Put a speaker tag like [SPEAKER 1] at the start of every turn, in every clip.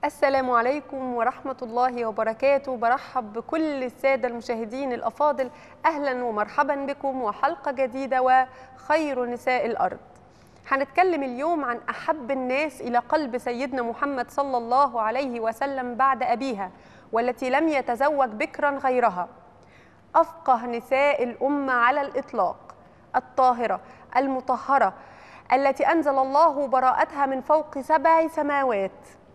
[SPEAKER 1] السلام عليكم ورحمة الله وبركاته برحب بكل السادة المشاهدين الأفاضل أهلا ومرحبا بكم وحلقة جديدة وخير نساء الأرض هنتكلم اليوم عن أحب الناس إلى قلب سيدنا محمد صلى الله عليه وسلم بعد أبيها والتي لم يتزوج بكرا غيرها أفقه نساء الأمة على الإطلاق الطاهرة المطهرة التي أنزل الله براءتها من فوق سبع سماوات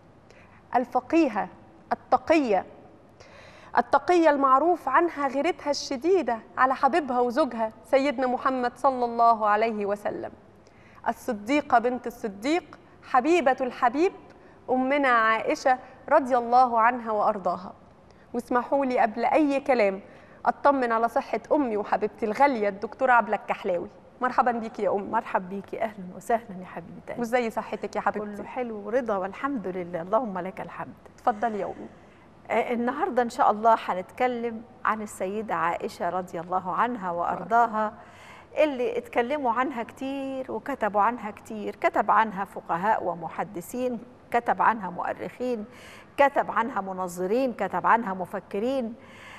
[SPEAKER 1] الفقيهة التقية التقية المعروف عنها غيرتها الشديدة على حبيبها وزوجها سيدنا محمد صلى الله عليه وسلم الصديقة بنت الصديق حبيبة الحبيب أمنا عائشة رضي الله عنها وأرضاها واسمحوا لي قبل أي كلام أطمن على صحة أمي وحبيبتي الغالية الدكتورة عبلة الكحلاوي مرحبا بيكي يا أم
[SPEAKER 2] مرحب بيكي اهلا وسهلا يا حبيبتي
[SPEAKER 1] وازاي صحتك يا حبيبتي
[SPEAKER 2] كله حلو ورضا والحمد لله اللهم لك الحمد
[SPEAKER 1] اتفضلي يا أمي
[SPEAKER 2] آه النهارده ان شاء الله هنتكلم عن السيده عائشه رضي الله عنها وارضاها اللي اتكلموا عنها كتير وكتبوا عنها كتير كتب عنها فقهاء ومحدثين كتب عنها مؤرخين كتب عنها منظرين كتب عنها مفكرين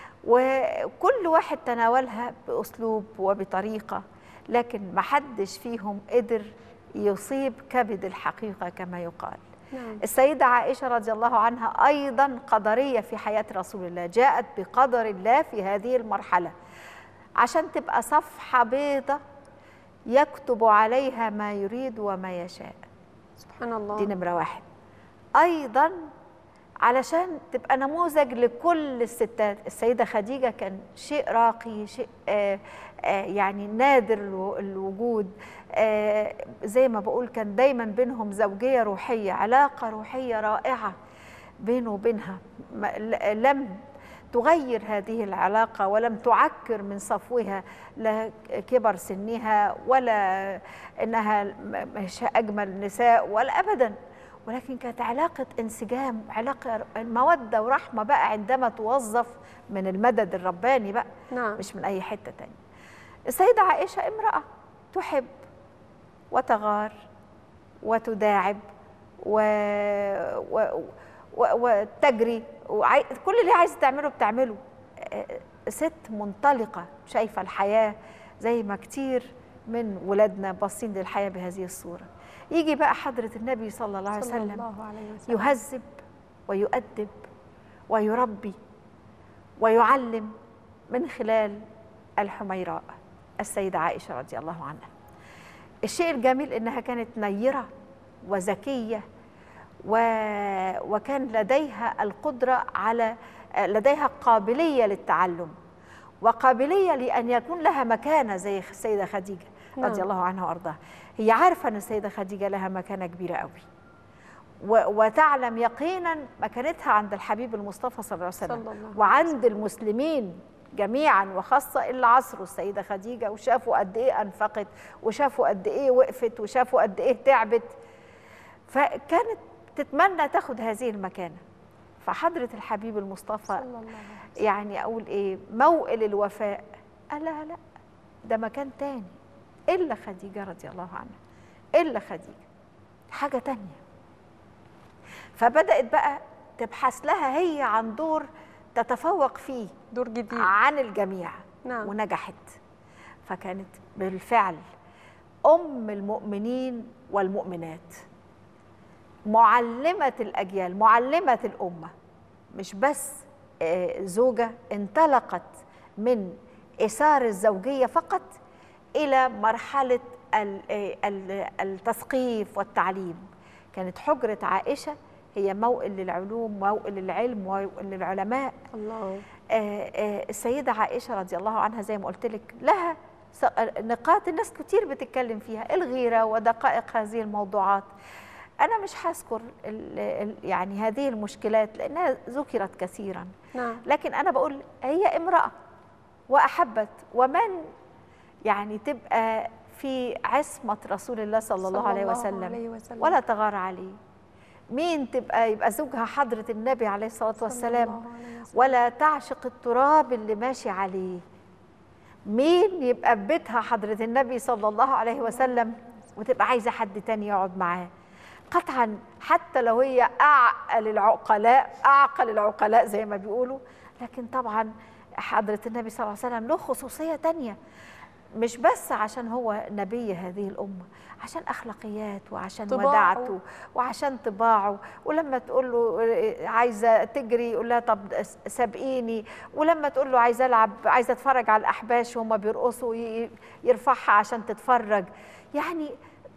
[SPEAKER 2] وكل واحد تناولها باسلوب وبطريقه لكن ما حدش فيهم قدر يصيب كبد الحقيقه كما يقال
[SPEAKER 1] نعم.
[SPEAKER 2] السيدة عائشة رضي الله عنها أيضا قدرية في حياة رسول الله جاءت بقدر الله في هذه المرحلة عشان تبقى صفحة بيضة يكتب عليها ما يريد وما يشاء
[SPEAKER 1] سبحان الله
[SPEAKER 2] دي نمرة واحد أيضا علشان تبقى نموذج لكل الستات السيدة خديجة كان شيء راقي شيء آه آه يعني نادر الوجود آه زي ما بقول كان دايما بينهم زوجية روحية علاقة روحية رائعة بينه وبينها لم تغير هذه العلاقة ولم تعكر من صفوها لا كبر سنها ولا إنها مش أجمل النساء ولا أبدا ولكن كانت علاقة انسجام علاقة مودة ورحمة بقى عندما توظف من المدد الرباني بقى
[SPEAKER 1] نعم.
[SPEAKER 2] مش من أي حتة تانية السيدة عائشة امرأة تحب وتغار وتداعب و... و... و... وتجري وعاي... كل اللي عايزة تعمله بتعمله ست منطلقة شايفة الحياة زي ما كتير من ولادنا باصين للحياة بهذه الصورة يجي بقى حضرة النبي صلى الله عليه
[SPEAKER 1] صلى
[SPEAKER 2] وسلم
[SPEAKER 1] الله عليه وسلم
[SPEAKER 2] يهذب ويؤدب ويربي ويعلم من خلال الحميراء السيدة عائشة رضي الله عنها الشيء الجميل إنها كانت نيرة وذكية و... وكان لديها القدرة على لديها قابلية للتعلم وقابلية لأن يكون لها مكانة زي السيدة خديجة رضي
[SPEAKER 1] نعم.
[SPEAKER 2] الله عنها وأرضاها هي عارفة أن السيدة خديجة لها مكانة كبيرة قوي و... وتعلم يقينا مكانتها عند الحبيب المصطفى صلى الله عليه وسلم
[SPEAKER 1] صلى الله عليه
[SPEAKER 2] وعند المسلمين جميعا وخاصة إلا عصره السيدة خديجة وشافوا قد إيه أنفقت وشافوا قد إيه وقفت وشافوا قد إيه تعبت فكانت تتمنى تاخد هذه المكانة فحضرة الحبيب المصطفى
[SPEAKER 1] صلى الله عليه وسلم
[SPEAKER 2] يعني أقول إيه موئل الوفاء قال لا لا ده مكان تاني إلا خديجة رضي الله عنها إلا خديجة حاجة تانية فبدأت بقى تبحث لها هي عن دور تتفوق فيه
[SPEAKER 1] دور جديد
[SPEAKER 2] عن الجميع
[SPEAKER 1] نعم.
[SPEAKER 2] ونجحت فكانت بالفعل أم المؤمنين والمؤمنات معلمة الأجيال معلمة الأمة مش بس آه، زوجة انطلقت من إثار الزوجية فقط إلى مرحلة ال- آه، ال- التثقيف والتعليم كانت حجرة عائشة هي موئل للعلوم موئل للعلم موئل للعلماء
[SPEAKER 1] الله
[SPEAKER 2] آه، آه، السيدة عائشة رضي الله عنها زي ما قلت لك لها س- نقاط الناس كتير بتتكلم فيها الغيرة ودقائق هذه الموضوعات أنا مش هذكر ال- ال- يعني هذه المشكلات لأنها ذكرت كثيرا
[SPEAKER 1] نعم
[SPEAKER 2] لكن أنا بقول هي امرأة وأحبت ومن يعني تبقى في عصمة رسول الله صلى الله عليه وسلم
[SPEAKER 1] عليه وسلم.
[SPEAKER 2] ولا تغار عليه مين تبقى يبقى زوجها حضرة النبي عليه الصلاة
[SPEAKER 1] صلى
[SPEAKER 2] والسلام
[SPEAKER 1] الله عليه وسلم.
[SPEAKER 2] ولا تعشق التراب اللي ماشي عليه مين يبقى في بيتها حضرة النبي صلى الله عليه وسلم وتبقى عايزة حد تاني يقعد معاه قطعا حتى لو هي اعقل العقلاء اعقل العقلاء زي ما بيقولوا لكن طبعا حضره النبي صلى الله عليه وسلم له خصوصيه تانية مش بس عشان هو نبي هذه الأمة عشان أخلاقيات وعشان
[SPEAKER 1] طباعه.
[SPEAKER 2] وداعته وعشان طباعه ولما تقول له عايزة تجري يقول لها طب سابقيني ولما تقول له عايزة ألعب عايزة أتفرج على الأحباش وهم بيرقصوا ي- يرفعها عشان تتفرج يعني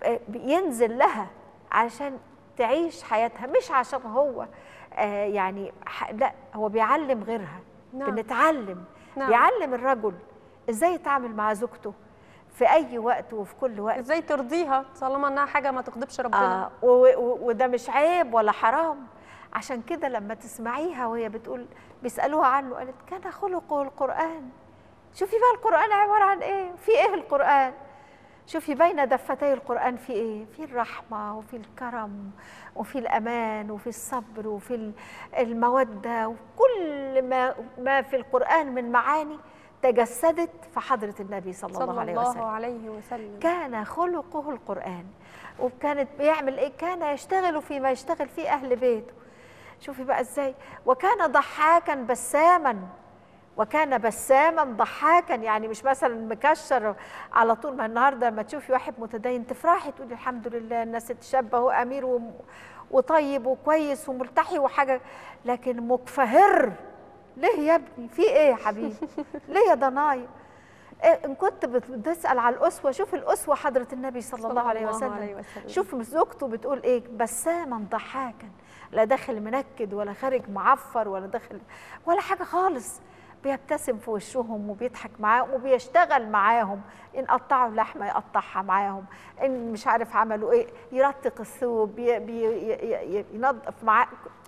[SPEAKER 2] ينزل لها علشان تعيش حياتها مش عشان هو آه، يعني ح- لا هو بيعلم غيرها
[SPEAKER 1] نعم.
[SPEAKER 2] بنتعلم
[SPEAKER 1] نعم.
[SPEAKER 2] بيعلم الرجل ازاي يتعامل مع زوجته في اي وقت وفي كل وقت
[SPEAKER 1] ازاي ترضيها طالما انها حاجه ما تغضبش ربنا
[SPEAKER 2] آه و- و- وده مش عيب ولا حرام عشان كده لما تسمعيها وهي بتقول بيسالوها عنه قالت كان خلقه القران شوفي بقى القران عباره عن ايه في ايه القران شوفي بين دفتي القرآن في إيه؟ في الرحمة وفي الكرم وفي الأمان وفي الصبر وفي ال- المودة وكل ما ما في القرآن من معاني تجسدت في حضرة النبي صلى, الله
[SPEAKER 1] صلى
[SPEAKER 2] عليه
[SPEAKER 1] الله
[SPEAKER 2] وسلم
[SPEAKER 1] عليه وسلم
[SPEAKER 2] كان خلقه القرآن وكانت بيعمل إيه؟ كان يشتغل فيما يشتغل فيه أهل بيته شوفي بقى إزاي وكان ضحاكا بساما وكان بساما ضحاكا يعني مش مثلا مكشر على طول ما النهارده لما تشوفي واحد متدين تفرحي تقولي الحمد لله الناس تتشبه هو امير وم- وطيب وكويس وملتحي وحاجه لكن مكفهر ليه يا ابني في ايه يا حبيبي ليه يا ضنايا إيه ان كنت بت- بتسال على الاسوه شوف الاسوه حضره النبي صلى, الله عليه وسلم
[SPEAKER 1] عليه وسلم.
[SPEAKER 2] شوف زوجته بتقول ايه بساما ضحاكا لا داخل منكد ولا خارج معفر ولا داخل ولا حاجه خالص بيبتسم في وشهم وبيضحك معاهم وبيشتغل معاهم ان قطعوا لحمه يقطعها معاهم ان مش عارف عملوا ايه يرتق الثوب بي بي ي- ي- ينظف معاه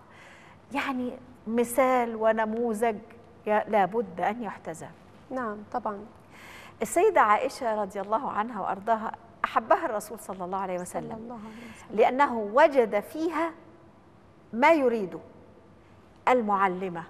[SPEAKER 2] يعني مثال ونموذج ي- لابد ان يحتذى
[SPEAKER 1] نعم طبعا
[SPEAKER 2] السيده عائشه رضي الله عنها وارضاها احبها الرسول صلى الله عليه
[SPEAKER 1] صلى
[SPEAKER 2] وسلم
[SPEAKER 1] الله عليه وسلم
[SPEAKER 2] لأنه وجد فيها ما يريده المعلمة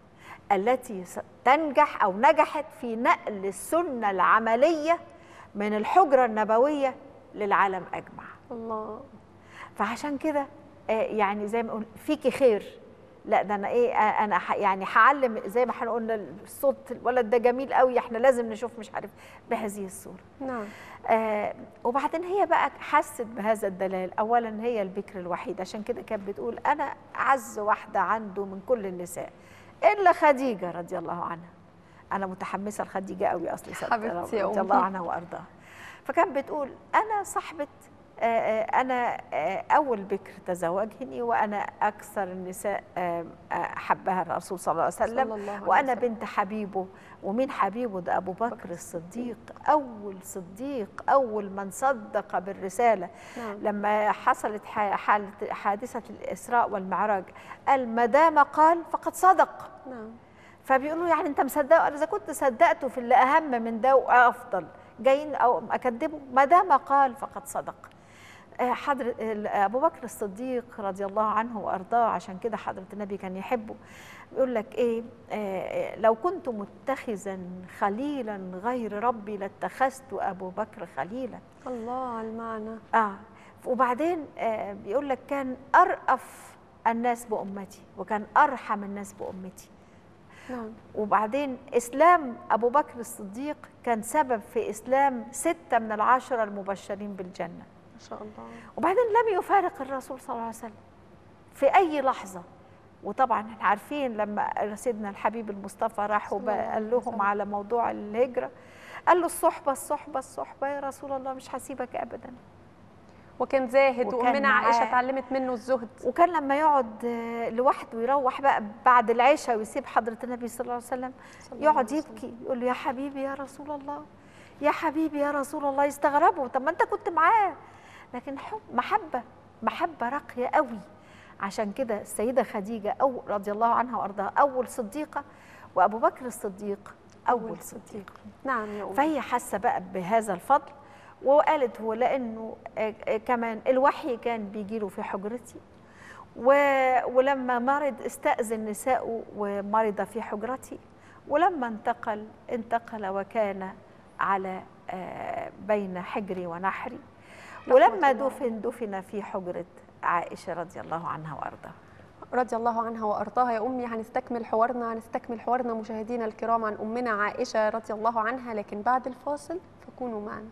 [SPEAKER 2] التي س- تنجح أو نجحت في نقل السنة العملية من الحجرة النبوية للعالم أجمع
[SPEAKER 1] الله
[SPEAKER 2] فعشان كده آه، يعني زي ما قلنا فيكي خير لا ده انا ايه آه، انا ح- يعني هعلم زي ما احنا قلنا الصوت الولد ده جميل قوي احنا لازم نشوف مش عارف بهذه الصوره
[SPEAKER 1] نعم
[SPEAKER 2] آه وبعدين هي بقى حست بهذا الدلال اولا هي البكر الوحيد عشان كده كانت بتقول انا اعز واحده عنده من كل النساء الا خديجه رضي الله عنها انا متحمسه لخديجه قوي اصلي صدق
[SPEAKER 1] حبيبتي يا
[SPEAKER 2] رضي
[SPEAKER 1] أمي.
[SPEAKER 2] الله عنها وارضاها فكانت بتقول انا صاحبه آه، آه، انا آه، اول بكر تزوجني وانا اكثر النساء آه، آه، حبها الرسول صلى الله عليه
[SPEAKER 1] صلى
[SPEAKER 2] وسلم
[SPEAKER 1] الله عليه
[SPEAKER 2] وانا
[SPEAKER 1] وسلم.
[SPEAKER 2] بنت حبيبه ومين حبيبه ده ابو بكر الصديق اول صديق اول من صدق بالرساله
[SPEAKER 1] نعم.
[SPEAKER 2] لما حصلت ح- حالة- حادثه الاسراء والمعراج قال ما دام قال فقد صدق
[SPEAKER 1] نعم
[SPEAKER 2] فبيقولوا يعني انت مصدقه قال اذا كنت صدقته في اللي اهم من ده وافضل جايين او اكذبه ما دام قال فقد صدق آه، حضرة ال- ابو بكر الصديق رضي الله عنه وارضاه عشان كده حضره النبي كان يحبه بيقول لك ايه آه، لو كنت متخذا خليلا غير ربي لاتخذت ابو بكر خليلا
[SPEAKER 1] الله على المعنى
[SPEAKER 2] اه وبعدين آه بيقول لك كان ارأف الناس بامتي وكان ارحم الناس بامتي
[SPEAKER 1] نعم
[SPEAKER 2] وبعدين اسلام ابو بكر الصديق كان سبب في اسلام سته من العشره المبشرين بالجنه
[SPEAKER 1] ما شاء الله
[SPEAKER 2] وبعدين لم يفارق الرسول صلى الله عليه وسلم في اي لحظه وطبعا احنا عارفين لما سيدنا الحبيب المصطفى راح
[SPEAKER 1] صلى الله عليه
[SPEAKER 2] وقال لهم
[SPEAKER 1] وسلم.
[SPEAKER 2] على موضوع الهجره قال له الصحبه الصحبه الصحبه يا رسول الله مش هسيبك ابدا
[SPEAKER 1] وكان زاهد
[SPEAKER 2] وكان
[SPEAKER 1] وامنا عائشه
[SPEAKER 2] معاه-
[SPEAKER 1] اتعلمت منه الزهد
[SPEAKER 2] وكان لما يقعد آه، لوحده يروح بقى بعد العشاء ويسيب حضره النبي صلى الله عليه وسلم
[SPEAKER 1] صلى الله
[SPEAKER 2] يقعد
[SPEAKER 1] عليه وسلم.
[SPEAKER 2] يبكي يقول له يا حبيبي يا رسول الله يا حبيبي يا رسول الله يستغربوا طب ما انت كنت معاه لكن حب محبه محبه راقيه قوي عشان كده السيده خديجه او رضي الله عنها وارضاها اول صديقه وابو بكر الصديق اول صديق
[SPEAKER 1] نعم يا أم
[SPEAKER 2] فهي حاسه بقى بهذا الفضل وقالت هو لانه آه، آه، كمان الوحي كان بيجي له في حجرتي و- ولما مرض استأذن نساءه ومرض في حجرتي ولما انتقل انتقل وكان على آه، بين حجري ونحري ولما
[SPEAKER 1] الله.
[SPEAKER 2] دفن دفن في حجرة عائشه رضي الله عنها وارضاها
[SPEAKER 1] رضي الله عنها وارضاها يا امي هنستكمل حوارنا هنستكمل حوارنا مشاهدينا الكرام عن امنا عائشه رضي الله عنها لكن بعد الفاصل فكونوا معنا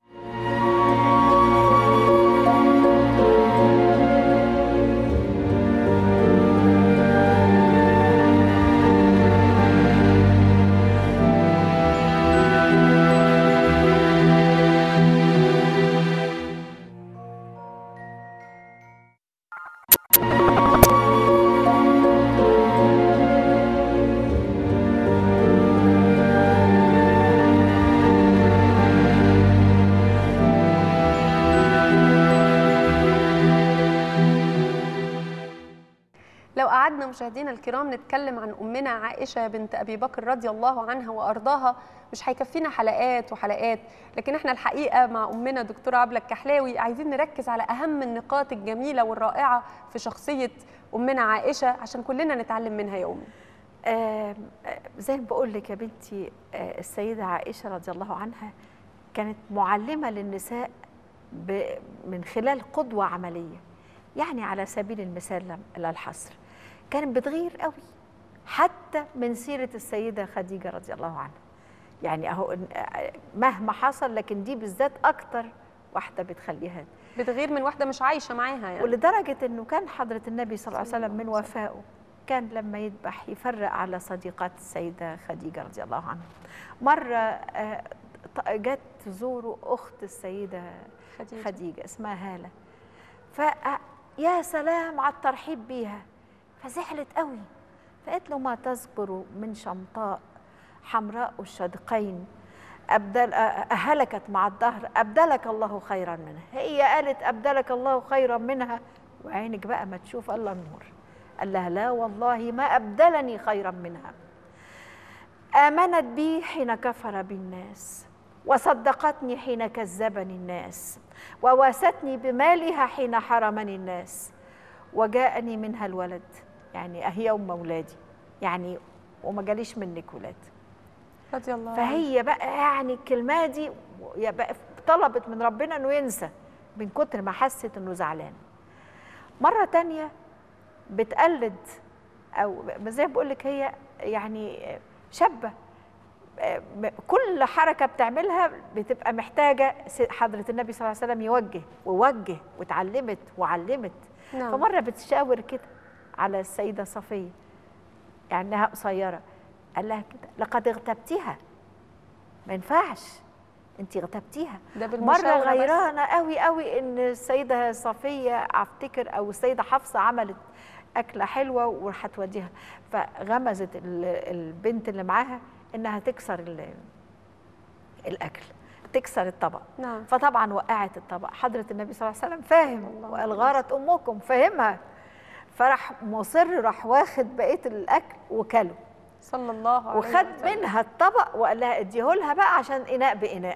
[SPEAKER 1] لو قعدنا مشاهدينا الكرام نتكلم عن امنا عائشه بنت ابي بكر رضي الله عنها وارضاها مش هيكفينا حلقات وحلقات لكن احنا الحقيقه مع امنا دكتوره عبله الكحلاوي عايزين نركز على اهم النقاط الجميله والرائعه في شخصيه امنا عائشه عشان كلنا نتعلم منها يا امي
[SPEAKER 2] آم، آه، زي ما بقول لك يا بنتي آه، السيدة عائشة رضي الله عنها كانت معلمة للنساء ب- من خلال قدوة عملية يعني على سبيل المثال لم- لا الحصر كانت بتغير قوي حتى من سيرة السيدة خديجة رضي الله عنها يعني أهو إن- آه، مهما حصل لكن دي بالذات أكتر واحدة بتخليها
[SPEAKER 1] بتغير من واحده مش عايشه معاها يعني
[SPEAKER 2] ولدرجة أنه كان حضرة النبي صلى الله عليه
[SPEAKER 1] صلى
[SPEAKER 2] وسلم
[SPEAKER 1] الله
[SPEAKER 2] من
[SPEAKER 1] عليه وسلم.
[SPEAKER 2] وفائه كان لما يذبح يفرق على صديقات السيدة خديجة رضي الله عنها مرة آه، ط- جت تزور أخت السيدة
[SPEAKER 1] خديجه
[SPEAKER 2] خديجة اسمها هالة ف يا سلام على الترحيب بيها فزعلت قوي فقالت له ما تذكر من شمطاء حمراء الشدقين أبدل أ- أهلكت مع الدهر أبدلك الله خيرا منها هي قالت أبدلك الله خيرا منها وعينك بقى ما تشوف إلا النور قال لها لا والله ما أبدلني خيرا منها آمنت بي حين كفر بالناس وصدقتني حين كذبني الناس وواستني بمالها حين حرمني الناس وجاءني منها الولد يعني أهي أم أولادي يعني وما جاليش منك ولاد
[SPEAKER 1] رضي الله عنها
[SPEAKER 2] فهي بقى يعني الكلمة دي يا بقى طلبت من ربنا انه ينسى من كتر ما حست انه زعلان مرة تانية بتقلد او زي ما بقول لك هي يعني شابة كل حركة بتعملها بتبقى محتاجة حضرة النبي صلى الله عليه وسلم يوجه ووجه واتعلمت وعلمت
[SPEAKER 1] نعم.
[SPEAKER 2] فمرة بتشاور كده على السيدة صفية يعني انها قصيرة قال لها كده لقد اغتبتيها ما ينفعش انت اغتبتيها
[SPEAKER 1] ده
[SPEAKER 2] مرة
[SPEAKER 1] بالمشاورة بس.
[SPEAKER 2] غيرانة قوي قوي ان السيدة صفية افتكر او السيدة حفصة عملت أكلة حلوة وراح توديها فغمزت ال- البنت اللي معاها انها تكسر ال- الاكل تكسر الطبق
[SPEAKER 1] نعم
[SPEAKER 2] فطبعا وقعت الطبق حضرة النبي صلى الله عليه وسلم فاهم
[SPEAKER 1] الله
[SPEAKER 2] وقال غارت أمكم فهمها فراح مصر راح واخد بقية الأكل وكله
[SPEAKER 1] صلى الله عليه
[SPEAKER 2] وخد
[SPEAKER 1] وسلم.
[SPEAKER 2] منها الطبق وقال لها اديهولها بقى عشان إناء بإناء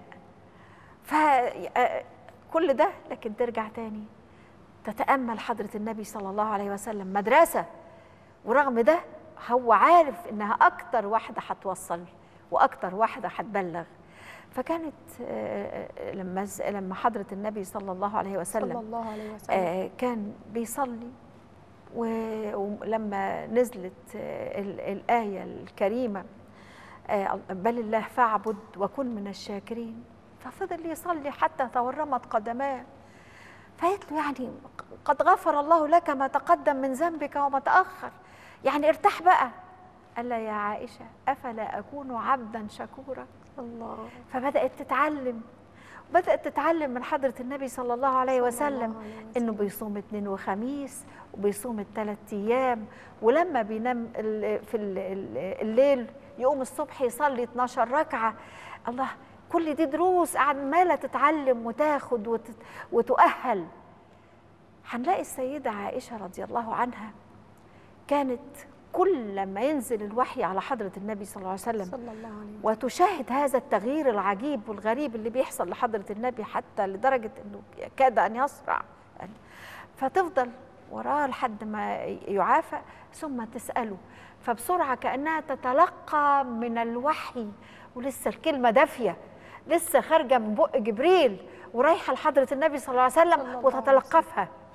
[SPEAKER 2] فكل ده لكن ترجع تاني تتأمل حضرة النبي صلى الله عليه وسلم مدرسة ورغم ده هو عارف إنها أكتر واحدة هتوصل وأكتر واحدة هتبلغ فكانت آه، آه، لما ز- لما حضرة النبي صلى الله عليه
[SPEAKER 1] صلى
[SPEAKER 2] وسلم
[SPEAKER 1] الله عليه وسلم
[SPEAKER 2] آه، كان بيصلي و- ولما نزلت آه، ال- الآية الكريمة آه، بل الله فاعبد وكن من الشاكرين ففضل يصلي حتى تورمت قدماه فقالت له يعني قد غفر الله لك ما تقدم من ذنبك وما تأخر يعني ارتاح بقى قال لها يا عائشة أفلا أكون عبدا شكورا
[SPEAKER 1] الله
[SPEAKER 2] فبدأت تتعلم بدأت تتعلم من حضرة النبي صلى الله عليه
[SPEAKER 1] صلى
[SPEAKER 2] وسلم
[SPEAKER 1] الله عليه وسلم.
[SPEAKER 2] انه بيصوم اثنين وخميس وبيصوم الثلاث ايام ولما بينام ال- في ال- ال- الليل يقوم الصبح يصلي 12 ركعه الله كل دي دروس عماله تتعلم وتاخد وت- وتؤهل هنلاقي السيده عائشه رضي الله عنها كانت كل ما ينزل الوحي على حضره النبي صلى الله عليه وسلم
[SPEAKER 1] صلى الله عليه وسلم
[SPEAKER 2] وتشاهد هذا التغيير العجيب والغريب اللي بيحصل لحضرة النبي حتى لدرجة أنه كاد أن يصرع فتفضل وراه لحد ما يعافى ثم تسأله فبسرعة كأنها تتلقى من الوحي ولسه الكلمة دافية لسه خارجة من بق جبريل ورايحة لحضرة النبي صلى الله عليه
[SPEAKER 1] صلى
[SPEAKER 2] وسلم
[SPEAKER 1] الله عليه
[SPEAKER 2] وتتلقفها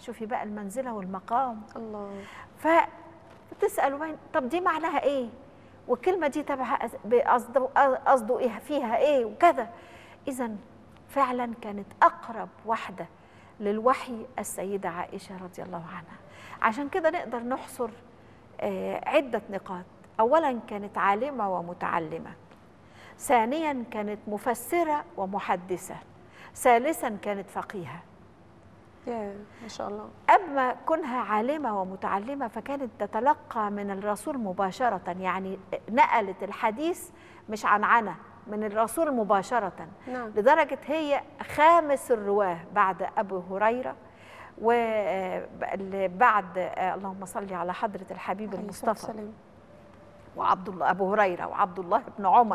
[SPEAKER 2] شوفي بقى المنزله والمقام
[SPEAKER 1] الله
[SPEAKER 2] فتسال وين طب دي معناها ايه والكلمه دي تبع قصده قصده ايه فيها ايه وكذا اذا فعلا كانت اقرب واحده للوحي السيده عائشه رضي الله عنها عشان كده نقدر نحصر آه، عده نقاط اولا كانت عالمه ومتعلمه ثانيا كانت مفسره ومحدثه ثالثا كانت فقيهه
[SPEAKER 1] يا ما شاء الله
[SPEAKER 2] أما كونها عالمة ومتعلمة فكانت تتلقى من الرسول مباشرة يعني نقلت الحديث مش عن عنا من الرسول مباشرة
[SPEAKER 1] نعم
[SPEAKER 2] لدرجة هي خامس الرواه بعد أبو هريرة وبعد اللهم صل على حضرة الحبيب
[SPEAKER 1] عليه الصلاة
[SPEAKER 2] المصطفى
[SPEAKER 1] والسلام.
[SPEAKER 2] وعبد الله أبو هريرة وعبد الله بن عمر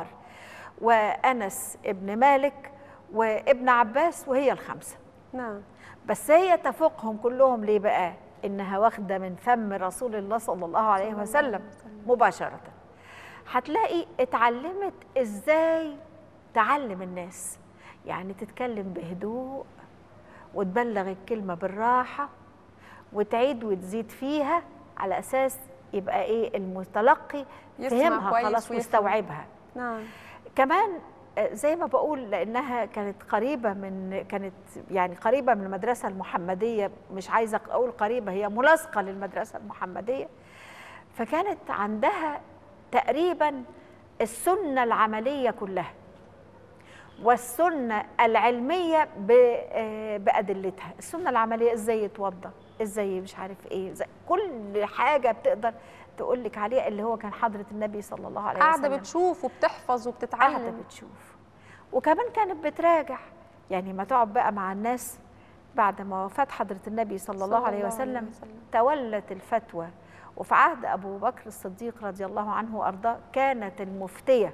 [SPEAKER 2] وأنس ابن مالك وابن عباس وهي الخمسة
[SPEAKER 1] نعم
[SPEAKER 2] بس هي تفوقهم كلهم ليه بقى انها واخده من فم رسول الله صلى الله عليه
[SPEAKER 1] صلى الله
[SPEAKER 2] وسلم
[SPEAKER 1] عليه وسلم.
[SPEAKER 2] مباشره هتلاقي اتعلمت ازاي تعلم الناس يعني تتكلم بهدوء وتبلغ الكلمه بالراحه وتعيد وتزيد فيها على اساس يبقى ايه المتلقي
[SPEAKER 1] يسمع
[SPEAKER 2] فهمها
[SPEAKER 1] كويس
[SPEAKER 2] خلاص
[SPEAKER 1] ويفهم.
[SPEAKER 2] واستوعبها
[SPEAKER 1] نعم
[SPEAKER 2] كمان آه، زي ما بقول لانها كانت قريبه من كانت يعني قريبه من المدرسه المحمديه مش عايزه اقول قريبه هي ملاصقه للمدرسه المحمديه فكانت عندها تقريبا السنه العمليه كلها والسنه العلميه ب- آه، بادلتها السنه العمليه ازاي يتوضا ازاي مش عارف ايه زي كل حاجه بتقدر تقول لك عليها اللي هو كان حضره النبي صلى الله عليه وسلم
[SPEAKER 1] قاعده بتشوف وبتحفظ
[SPEAKER 2] قاعده
[SPEAKER 1] وبتتعلم
[SPEAKER 2] بتشوف وكمان كانت بتراجع يعني ما تقعد بقى مع الناس بعد ما وفاة حضرة النبي صلى الله عليه وسلم تولت الفتوى وفي عهد أبو بكر الصديق رضي الله عنه وأرضاه كانت المفتية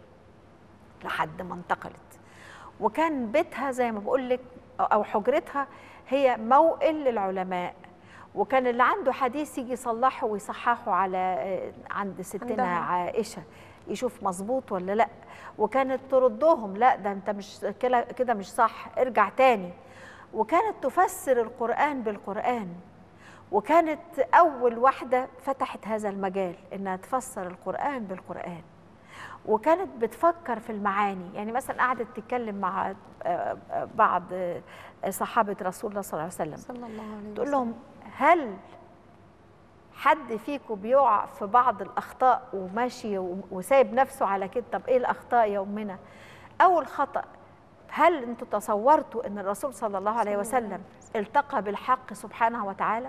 [SPEAKER 2] لحد ما انتقلت وكان بيتها زي ما بقول لك أو حجرتها هي موئل للعلماء وكان اللي عنده حديث يجي يصلحه ويصححه على آه، عند ستنا
[SPEAKER 1] عندها.
[SPEAKER 2] عائشة يشوف مظبوط ولا لا وكانت تردهم لا ده انت مش كده كده مش صح ارجع تاني وكانت تفسر القرآن بالقرآن وكانت أول واحدة فتحت هذا المجال إنها تفسر القرآن بالقرآن وكانت بتفكر في المعاني يعني مثلا قعدت تتكلم مع آه، آه، بعض آه، صحابة رسول الله صلى الله عليه وسلم
[SPEAKER 1] صلى الله عليه
[SPEAKER 2] تقول
[SPEAKER 1] وسلم
[SPEAKER 2] لهم هل حد فيكم بيقع في بعض الأخطاء وماشي و- وسايب نفسه على كده طب إيه الأخطاء يا أمنا أول خطأ هل أنتوا تصورتوا أن الرسول صلى الله عليه
[SPEAKER 1] صلى الله عليه
[SPEAKER 2] وسلم التقى بالحق سبحانه وتعالى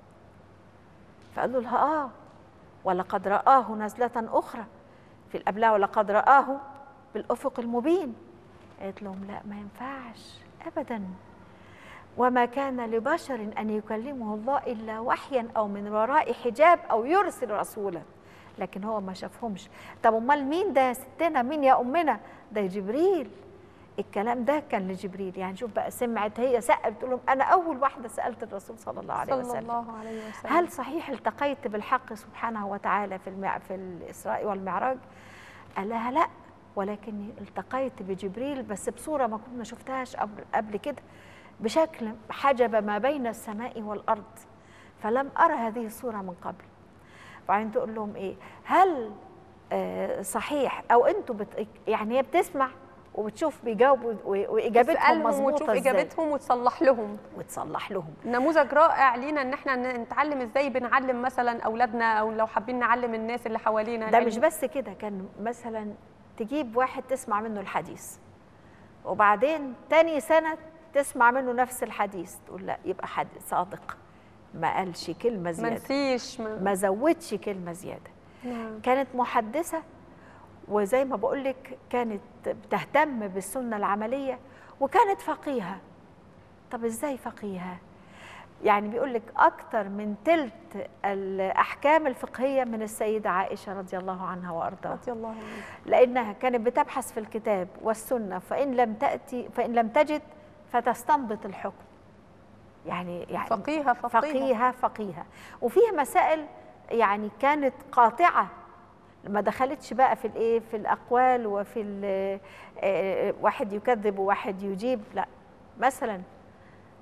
[SPEAKER 2] فقالوا لها آه ولقد رآه نزلة أخرى في الأبلاء ولقد رآه بالأفق المبين قالت لهم لا ما ينفعش أبدا وما كان لبشر أن يكلمه الله إلا وحيا أو من وراء حجاب أو يرسل رسولا لكن هو ما شافهمش طب أمال مين ده يا ستنا مين يا أمنا ده جبريل الكلام ده كان لجبريل يعني شوف بقى سمعت هي سألت تقول لهم أنا أول واحدة سألت الرسول صلى الله عليه
[SPEAKER 1] صلى
[SPEAKER 2] وسلم
[SPEAKER 1] الله عليه وسلم
[SPEAKER 2] هل صحيح التقيت بالحق سبحانه وتعالى في المع... في الإسراء والمعراج؟ قال لها لا ولكني التقيت بجبريل بس بصورة ما كنت ما شفتهاش قبل, قبل كده بشكل حجب ما بين السماء والأرض فلم أرى هذه الصورة من قبل وبعدين تقول لهم إيه هل آه صحيح أو أنتوا بت... يعني هي بتسمع وبتشوف بيجاوبوا و- وإجابتهم
[SPEAKER 1] تسألهم
[SPEAKER 2] مظبوطة
[SPEAKER 1] وتشوف
[SPEAKER 2] إزاي
[SPEAKER 1] اجابتهم وتصلح لهم
[SPEAKER 2] وتصلح لهم
[SPEAKER 1] نموذج رائع لينا ان احنا ن- نتعلم ازاي بنعلم مثلا اولادنا او لو حابين نعلم الناس اللي حوالينا
[SPEAKER 2] ده
[SPEAKER 1] العلم.
[SPEAKER 2] مش بس كده كان مثلا تجيب واحد تسمع منه الحديث وبعدين تاني سنة تسمع منه نفس الحديث تقول لا يبقى حديث صادق ما قالش كلمة
[SPEAKER 1] ما
[SPEAKER 2] زيادة
[SPEAKER 1] نسيش ما...
[SPEAKER 2] ما زودش كلمة زيادة
[SPEAKER 1] نعم.
[SPEAKER 2] كانت محدثة وزي ما بقول لك كانت بتهتم بالسنة العملية وكانت فقيهة طب ازاي فقيهة يعني بيقول لك أكتر من تلت الأحكام الفقهية من السيدة عائشة رضي الله عنها وأرضاها
[SPEAKER 1] رضي الله عنه
[SPEAKER 2] لأنها كانت بتبحث في الكتاب والسنة فإن لم تأتي فإن لم تجد فتستنبط الحكم يعني يعني
[SPEAKER 1] فقيهة فقيهة,
[SPEAKER 2] فقيهة فقيهة وفيها مسائل يعني كانت قاطعة ما دخلتش بقى في الايه في الاقوال وفي ال- آه، واحد يكذب وواحد يجيب لا مثلا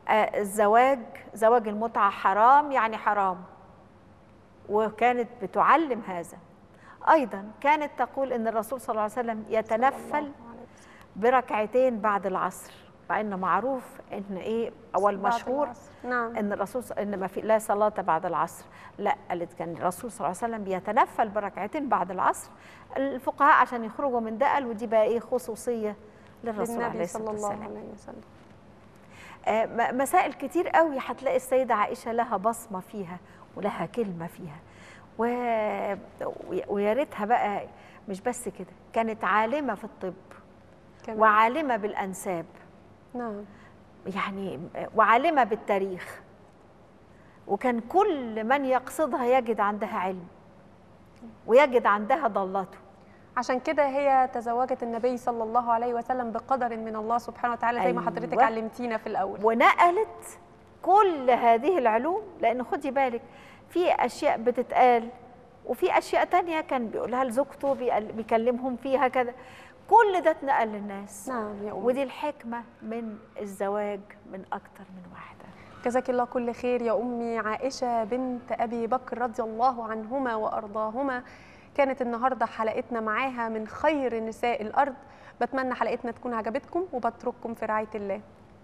[SPEAKER 2] آه، الزواج زواج المتعة حرام يعني حرام وكانت بتعلم هذا أيضا كانت تقول إن الرسول صلى الله عليه وسلم يتنفل بركعتين بعد العصر مع إنه معروف إن إيه أو المشهور
[SPEAKER 1] نعم
[SPEAKER 2] ان الرسول ص- ان ما في لا صلاه بعد العصر لا قالت كان الرسول صلى الله عليه وسلم بيتنفل بركعتين بعد العصر الفقهاء عشان يخرجوا من ده قالوا دي بقى ايه خصوصيه للرسول عليه
[SPEAKER 1] للنبي
[SPEAKER 2] الصلاه
[SPEAKER 1] صلى الله
[SPEAKER 2] والسلام
[SPEAKER 1] عليه وسلم
[SPEAKER 2] آه، م- مسائل كتير قوي هتلاقي السيده عائشه لها بصمه فيها ولها كلمه فيها و... ويا- ويا ريتها بقى مش بس كده كانت عالمه في الطب
[SPEAKER 1] كمان
[SPEAKER 2] وعالمه بالانساب
[SPEAKER 1] نعم
[SPEAKER 2] يعني وعالمة بالتاريخ وكان كل من يقصدها يجد عندها علم ويجد عندها ضالته
[SPEAKER 1] عشان كده هي تزوجت النبي صلى الله عليه وسلم بقدر من الله سبحانه وتعالى زي ما
[SPEAKER 2] أيوة.
[SPEAKER 1] حضرتك علمتينا في الاول
[SPEAKER 2] ونقلت كل هذه العلوم لأن خدي بالك في أشياء بتتقال وفي أشياء تانية كان بيقولها لزوجته بيقل- بيكلمهم فيها كده كل ده اتنقل للناس
[SPEAKER 1] نعم يا أم
[SPEAKER 2] ودي الحكمة من الزواج من أكتر من واحدة
[SPEAKER 1] جزاك الله كل خير يا أمي عائشة بنت أبي بكر رضي الله عنهما وأرضاهما كانت النهاردة حلقتنا معاها من خير نساء الأرض بتمنى حلقتنا تكون عجبتكم وبترككم في رعاية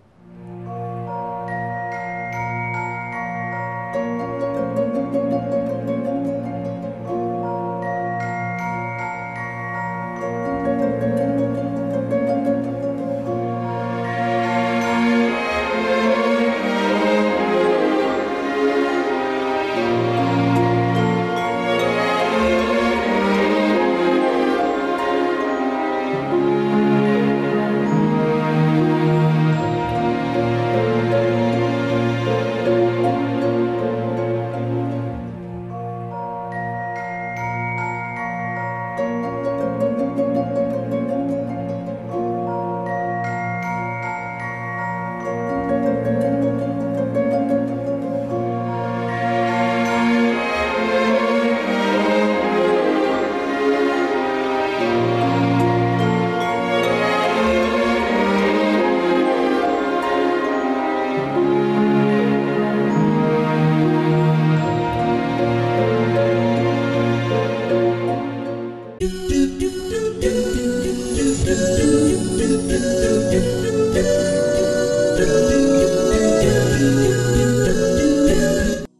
[SPEAKER 1] الله